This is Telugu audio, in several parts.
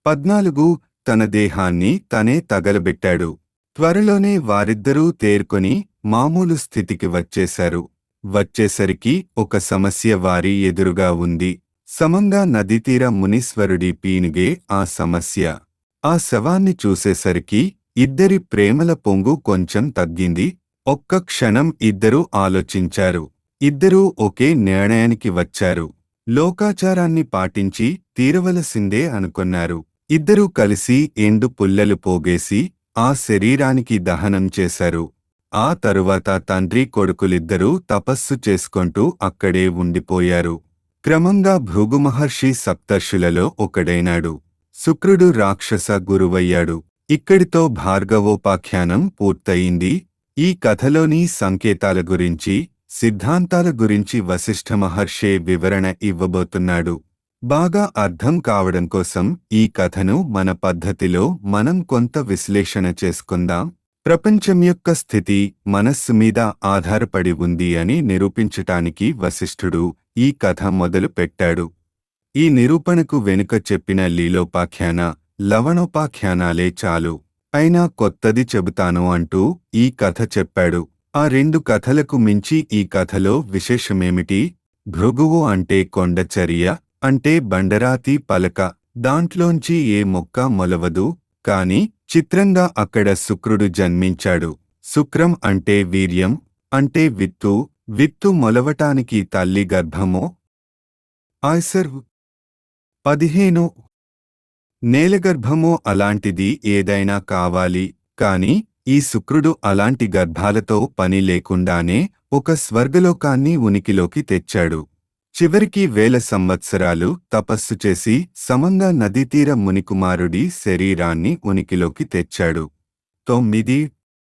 పద్నాలుగు తన దేహాన్ని తనే తగలబెట్టాడు త్వరలోనే వారిద్దరూ తేరుకొని మామూలు స్థితికి వచ్చేశారు వచ్చేసరికి ఒక సమస్య వారి ఎదురుగా ఉంది సమంగా నదీతీర మునీశ్వరుడి పీనుగే ఆ సమస్య ఆ శవాన్ని చూసేసరికి ఇద్దరి ప్రేమల పొంగు కొంచెం తగ్గింది ఒక్క క్షణం ఇద్దరూ ఆలోచించారు ఇద్దరూ ఒకే నిర్ణయానికి వచ్చారు లోకాచారాన్ని పాటించి తీరవలసిందే అనుకున్నారు ఇద్దరూ కలిసి ఎండు పుల్లలు పోగేసి ఆ శరీరానికి దహనం చేశారు ఆ తరువాత తండ్రి కొడుకులిద్దరూ తపస్సు చేసుకుంటూ అక్కడే ఉండిపోయారు క్రమంగా భృగు మహర్షి సప్తర్షులలో ఒకడైనాడు శుక్రుడు రాక్షస గురువయ్యాడు ఇక్కడితో భార్గవోపాఖ్యానం పూర్తయింది ఈ కథలోని సంకేతాల గురించి సిద్ధాంతాల గురించి వశిష్ఠ మహర్షే వివరణ ఇవ్వబోతున్నాడు బాగా అర్థం కావడం కోసం ఈ కథను మన పద్ధతిలో మనం కొంత విశ్లేషణ చేసుకుందాం ప్రపంచం యొక్క స్థితి మనస్సు మీద ఆధారపడి ఉంది అని నిరూపించటానికి వశిష్ఠుడు ఈ కథ మొదలు పెట్టాడు ఈ నిరూపణకు వెనుక చెప్పిన లీలోపాఖ్యాన లవణోపాఖ్యానాలే చాలు అయినా కొత్తది చెబుతాను అంటూ ఈ కథ చెప్పాడు ఆ రెండు కథలకు మించి ఈ కథలో విశేషమేమిటి భృగువు అంటే కొండచర్య అంటే బండరాతి పలక దాంట్లోంచి ఏ మొక్క మొలవదు కాని చిత్రంగా అక్కడ శుక్రుడు జన్మించాడు శుక్రం అంటే వీర్యం అంటే విత్తు విత్తు మొలవటానికి తల్లి గర్భమో ఆయ్సర్ పదిహేను నేలగర్భమో అలాంటిది ఏదైనా కావాలి కాని ఈ శుక్రుడు అలాంటి గర్భాలతో పని లేకుండానే ఒక స్వర్గలోకాన్ని ఉనికిలోకి తెచ్చాడు చివరికి వేల సంవత్సరాలు తపస్సు చేసి సమంగా నదీతీర మునికుమారుడి శరీరాన్ని ఉనికిలోకి తెచ్చాడు తొమ్మిది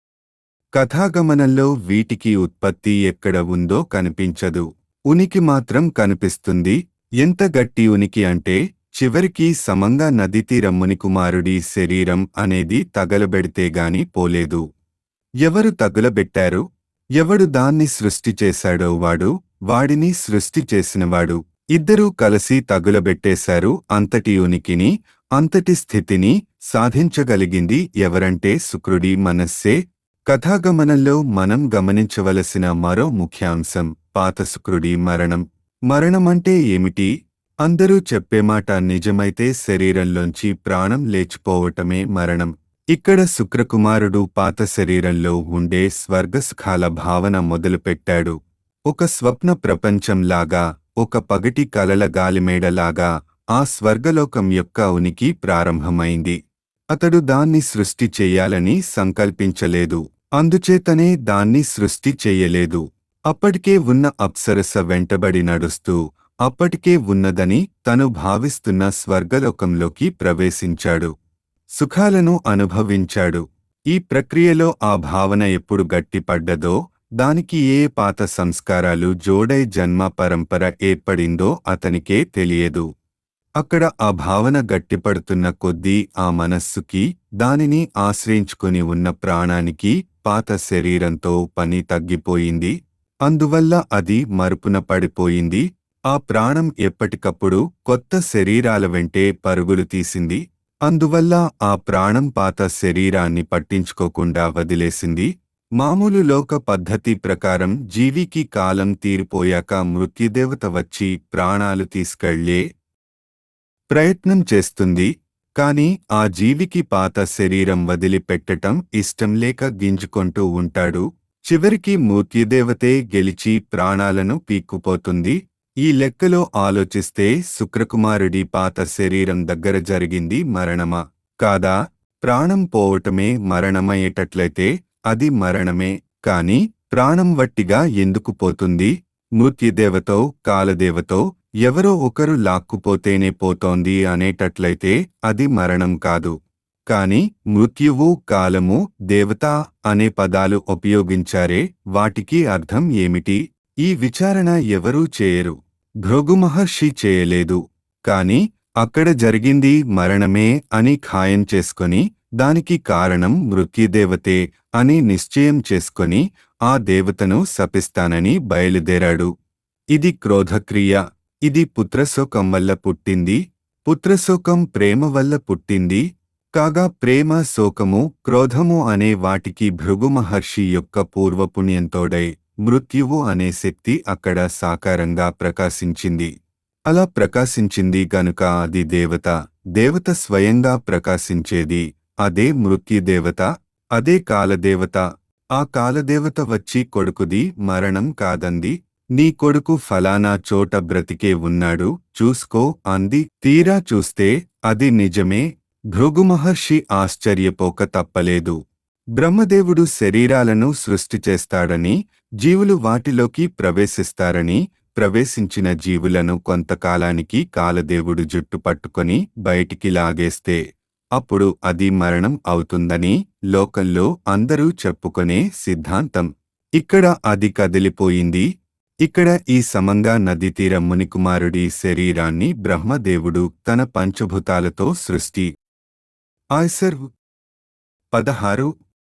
కథాగమనంలో వీటికి ఉత్పత్తి ఎక్కడ ఉందో కనిపించదు ఉనికి మాత్రం కనిపిస్తుంది ఎంత గట్టి ఉనికి అంటే చివరికి సమంగా నదీతీర మునికుమారుడి శరీరం అనేది తగలబెడితేగాని పోలేదు ఎవరు తగులబెట్టారు ఎవడు దాన్ని సృష్టి చేశాడో వాడు వాడిని సృష్టి చేసినవాడు ఇద్దరూ కలిసి తగులబెట్టేశారు అంతటి ఉనికిని అంతటి స్థితిని సాధించగలిగింది ఎవరంటే శుక్రుడి మనస్సే కథాగమనంలో మనం గమనించవలసిన మరో ముఖ్యాంశం పాత శుక్రుడి మరణం మరణమంటే ఏమిటి అందరూ చెప్పే మాట నిజమైతే శరీరంలోంచి ప్రాణం లేచిపోవటమే మరణం ఇక్కడ శుక్రకుమారుడు పాత శరీరంలో ఉండే స్వర్గసుఖాల భావన మొదలుపెట్టాడు ఒక స్వప్న ప్రపంచంలాగా ఒక పగటి కలల గాలిమేడలాగా ఆ స్వర్గలోకం యొక్క ఉనికి ప్రారంభమైంది అతడు దాన్ని సృష్టి చెయ్యాలని సంకల్పించలేదు అందుచేతనే దాన్ని సృష్టి చెయ్యలేదు అప్పటికే ఉన్న అప్సరస వెంటబడి నడుస్తూ అప్పటికే ఉన్నదని తను భావిస్తున్న స్వర్గలోకంలోకి ప్రవేశించాడు సుఖాలను అనుభవించాడు ఈ ప్రక్రియలో ఆ భావన ఎప్పుడు గట్టిపడ్డదో దానికి ఏ పాత సంస్కారాలు జోడై జన్మ పరంపర ఏర్పడిందో అతనికే తెలియదు అక్కడ ఆ భావన గట్టిపడుతున్న కొద్దీ ఆ మనస్సుకి దానిని ఆశ్రయించుకుని ఉన్న ప్రాణానికి పాత శరీరంతో పని తగ్గిపోయింది అందువల్ల అది మరుపున పడిపోయింది ఆ ప్రాణం ఎప్పటికప్పుడు కొత్త శరీరాల వెంటే పరుగులు తీసింది అందువల్ల ఆ ప్రాణం పాత శరీరాన్ని పట్టించుకోకుండా వదిలేసింది మామూలు లోక పద్ధతి ప్రకారం జీవికి కాలం తీరిపోయాక మృత్యుదేవత వచ్చి ప్రాణాలు తీసుకెళ్లే ప్రయత్నం చేస్తుంది కాని ఆ జీవికి పాత శరీరం వదిలిపెట్టటం ఇష్టం లేక గింజుకొంటూ ఉంటాడు చివరికి మృత్యుదేవతే గెలిచి ప్రాణాలను పీక్కుపోతుంది ఈ లెక్కలో ఆలోచిస్తే శుక్రకుమారుడి పాత శరీరం దగ్గర జరిగింది మరణమా కాదా ప్రాణం పోవటమే మరణమయ్యేటట్లయితే అది మరణమే కాని ప్రాణం వట్టిగా ఎందుకు పోతుంది మృత్యుదేవతో కాలదేవతో ఎవరో ఒకరు లాక్కుపోతేనే పోతోంది అనేటట్లయితే అది మరణం కాదు కాని మృత్యువు కాలము దేవత అనే పదాలు ఉపయోగించారే వాటికి అర్థం ఏమిటి ఈ విచారణ ఎవరూ చేయరు భృగు మహర్షి చేయలేదు కాని అక్కడ జరిగింది మరణమే అని ఖాయం చేసుకొని దానికి కారణం మృత్యుదేవతే అని నిశ్చయం చేసుకొని ఆ దేవతను శపిస్తానని బయలుదేరాడు ఇది క్రోధక్రియ ఇది పుత్రశోకం వల్ల పుట్టింది పుత్రశోకం ప్రేమ వల్ల పుట్టింది కాగా ప్రేమ శోకము క్రోధము అనే వాటికి భృగు మహర్షి యొక్క పూర్వపుణ్యంతోడై మృత్యువు అనే శక్తి అక్కడ సాకారంగా ప్రకాశించింది అలా ప్రకాశించింది గనుక అది దేవత దేవత స్వయంగా ప్రకాశించేది అదే మృత్యుదేవత అదే కాలదేవత ఆ కాలదేవత వచ్చి కొడుకుది మరణం కాదంది నీ కొడుకు ఫలానా చోట బ్రతికే ఉన్నాడు చూసుకో అంది తీరా చూస్తే అది నిజమే భృగు మహర్షి ఆశ్చర్యపోక తప్పలేదు బ్రహ్మదేవుడు శరీరాలను సృష్టి చేస్తాడని జీవులు వాటిలోకి ప్రవేశిస్తారని ప్రవేశించిన జీవులను కొంతకాలానికి కాలదేవుడు జుట్టు పట్టుకొని బయటికి లాగేస్తే అప్పుడు అది మరణం అవుతుందని లోకంలో అందరూ చెప్పుకొనే సిద్ధాంతం ఇక్కడ అది కదిలిపోయింది ఇక్కడ ఈ సమంగా నది తీర మునికుమారుడి శరీరాన్ని బ్రహ్మదేవుడు తన పంచభూతాలతో సృష్టి ఆయ్సర్ పదహారు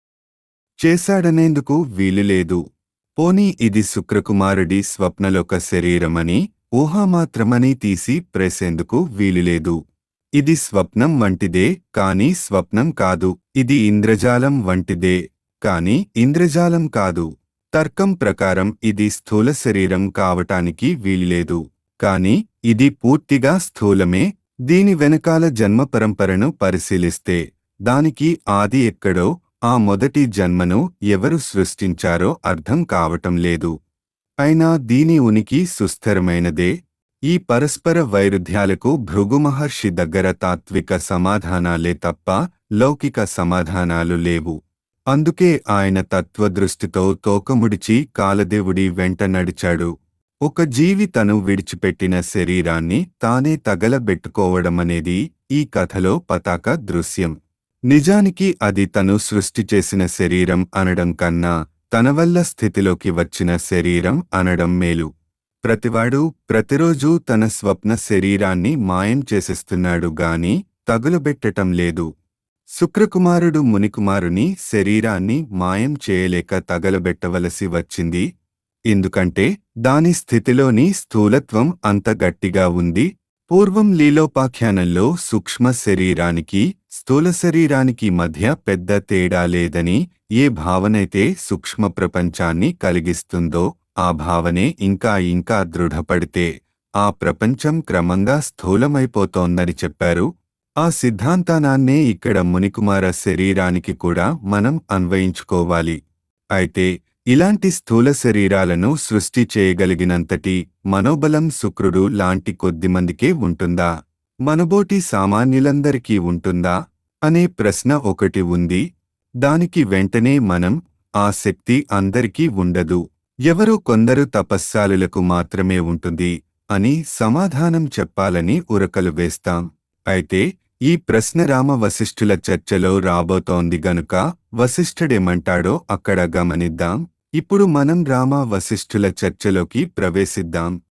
చేశాడనేందుకు వీలులేదు పోనీ ఇది శుక్రకుమారుడి స్వప్నలోక శరీరమని ఊహామాత్రమని తీసి ప్రేసేందుకు వీలులేదు ఇది స్వప్నం వంటిదే కాని స్వప్నం కాదు ఇది ఇంద్రజాలం వంటిదే కాని ఇంద్రజాలం కాదు తర్కం ప్రకారం ఇది స్థూల శరీరం కావటానికి వీలులేదు కాని ఇది పూర్తిగా స్థూలమే దీని వెనకాల జన్మ పరంపరను పరిశీలిస్తే దానికి ఆది ఎక్కడో ఆ మొదటి జన్మను ఎవరు సృష్టించారో అర్థం కావటం లేదు అయినా దీని ఉనికి సుస్థిరమైనదే ఈ పరస్పర వైరుధ్యాలకు భృగు మహర్షి దగ్గర తాత్విక సమాధానాలే తప్ప లౌకిక సమాధానాలు లేవు అందుకే ఆయన తత్వదృష్టితో తోకముడిచి కాలదేవుడి వెంట నడిచాడు ఒక జీవి తను విడిచిపెట్టిన శరీరాన్ని తానే తగలబెట్టుకోవడమనేది ఈ కథలో పతాక దృశ్యం నిజానికి అది తను సృష్టి చేసిన శరీరం అనడం కన్నా తన వల్ల స్థితిలోకి వచ్చిన శరీరం అనడం మేలు ప్రతివాడు ప్రతిరోజూ తన స్వప్న శరీరాన్ని మాయం చేసేస్తున్నాడు గాని తగులబెట్టటం లేదు శుక్రకుమారుడు మునికుమారుని శరీరాన్ని మాయం చేయలేక తగలబెట్టవలసి వచ్చింది ఎందుకంటే దాని స్థితిలోని స్థూలత్వం అంత గట్టిగా ఉంది పూర్వం లీలోపాఖ్యానంలో సూక్ష్మ శరీరానికి స్థూల శరీరానికి మధ్య పెద్ద తేడా లేదని ఏ భావనైతే సూక్ష్మ ప్రపంచాన్ని కలిగిస్తుందో ఆ భావనే ఇంకా ఇంకా దృఢపడితే ఆ ప్రపంచం క్రమంగా స్థూలమైపోతోందని చెప్పారు ఆ సిద్ధాంతానాన్నే ఇక్కడ మునికుమార శరీరానికి కూడా మనం అన్వయించుకోవాలి అయితే ఇలాంటి స్థూల శరీరాలను సృష్టి చేయగలిగినంతటి మనోబలం శుక్రుడు లాంటి కొద్దిమందికే ఉంటుందా మనబోటి సామాన్యులందరికీ ఉంటుందా అనే ప్రశ్న ఒకటి ఉంది దానికి వెంటనే మనం ఆ శక్తి అందరికీ ఉండదు ఎవరో కొందరు తపస్సాలులకు మాత్రమే ఉంటుంది అని సమాధానం చెప్పాలని ఉరకలు వేస్తాం అయితే ఈ ప్రశ్న రామ వశిష్ఠుల చర్చలో రాబోతోంది గనుక వశిష్ఠుడేమంటాడో అక్కడ గమనిద్దాం ఇప్పుడు మనం రామ వశిష్ఠుల చర్చలోకి ప్రవేశిద్దాం